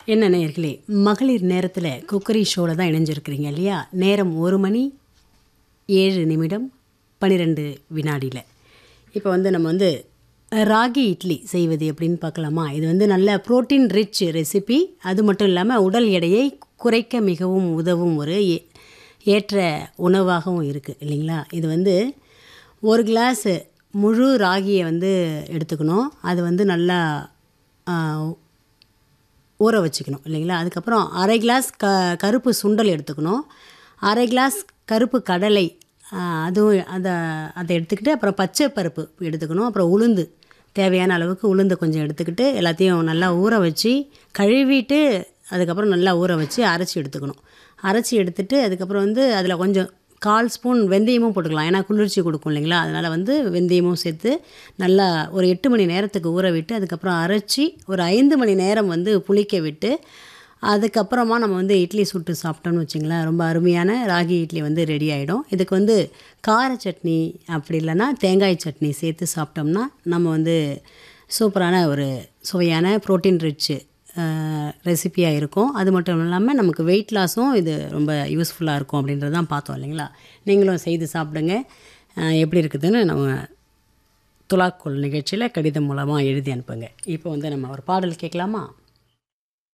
என்ன நேயர்களே மகளிர் நேரத்தில் குக்கரி ஷோவில் தான் இணைஞ்சிருக்கிறீங்க இல்லையா நேரம் ஒரு மணி ஏழு நிமிடம் பன்னிரெண்டு வினாடியில் இப்போ வந்து நம்ம வந்து ராகி இட்லி செய்வது எப்படின்னு பார்க்கலாமா இது வந்து நல்ல ப்ரோட்டீன் ரிச் ரெசிபி அது மட்டும் இல்லாமல் உடல் எடையை குறைக்க மிகவும் உதவும் ஒரு ஏ- ஏற்ற உணவாகவும் இருக்குது இல்லைங்களா இது வந்து ஒரு கிளாஸு முழு ராகியை வந்து எடுத்துக்கணும் அது வந்து நல்லா ஆ, ஊற வச்சுக்கணும் இல்லைங்களா அதுக்கப்புறம் அரை கிளாஸ் க கருப்பு சுண்டல் எடுத்துக்கணும் அரை கிளாஸ் கருப்பு கடலை ஆ, அதுவும் அதை அதை எடுத்துக்கிட்டு அப்புறம் பச்சை பருப்பு எடுத்துக்கணும் அப்புறம் உளுந்து தேவையான அளவுக்கு உளுந்து கொஞ்சம் எடுத்துக்கிட்டு எல்லாத்தையும் நல்லா ஊற வச்சு கழுவிட்டு அதுக்கப்புறம் நல்லா ஊற வச்சு அரைச்சி எடுத்துக்கணும் அரைச்சி எடுத்துட்டு அதுக்கப்புறம் வந்து அதில் கொஞ்சம் கால் ஸ்பூன் வெந்தயமும் போட்டுக்கலாம் ஏன்னா குளிர்ச்சி கொடுக்கும் இல்லைங்களா அதனால் வந்து வெந்தயமும் சேர்த்து நல்லா ஒரு எட்டு மணி நேரத்துக்கு ஊற விட்டு அதுக்கப்புறம் அரைச்சி ஒரு ஐந்து மணி நேரம் வந்து புளிக்க விட்டு அதுக்கப்புறமா நம்ம வந்து இட்லி சுட்டு சாப்பிட்டோம்னு வச்சிங்களேன் ரொம்ப அருமையான ராகி இட்லி வந்து ரெடி ஆகிடும் இதுக்கு வந்து கார சட்னி அப்படி இல்லைன்னா தேங்காய் சட்னி சேர்த்து சாப்பிட்டோம்னா நம்ம வந்து சூப்பரான ஒரு சுவையான ப்ரோட்டீன் ரிச்சு ரெசிப்பியாக இருக்கும் அது மட்டும் இல்லாமல் நமக்கு வெயிட் லாஸும் இது ரொம்ப யூஸ்ஃபுல்லாக இருக்கும் அப்படின்றது தான் பார்த்தோம் இல்லைங்களா நீங்களும் செய்து சாப்பிடுங்க அஹ், எப்படி இருக்குதுன்னு நம்ம துலாக்கோல் நிகழ்ச்சியில் கடிதம் மூலமாக எழுதி அனுப்புங்க இப்போ வந்து நம்ம ஒரு பாடல் கேட்கலாமா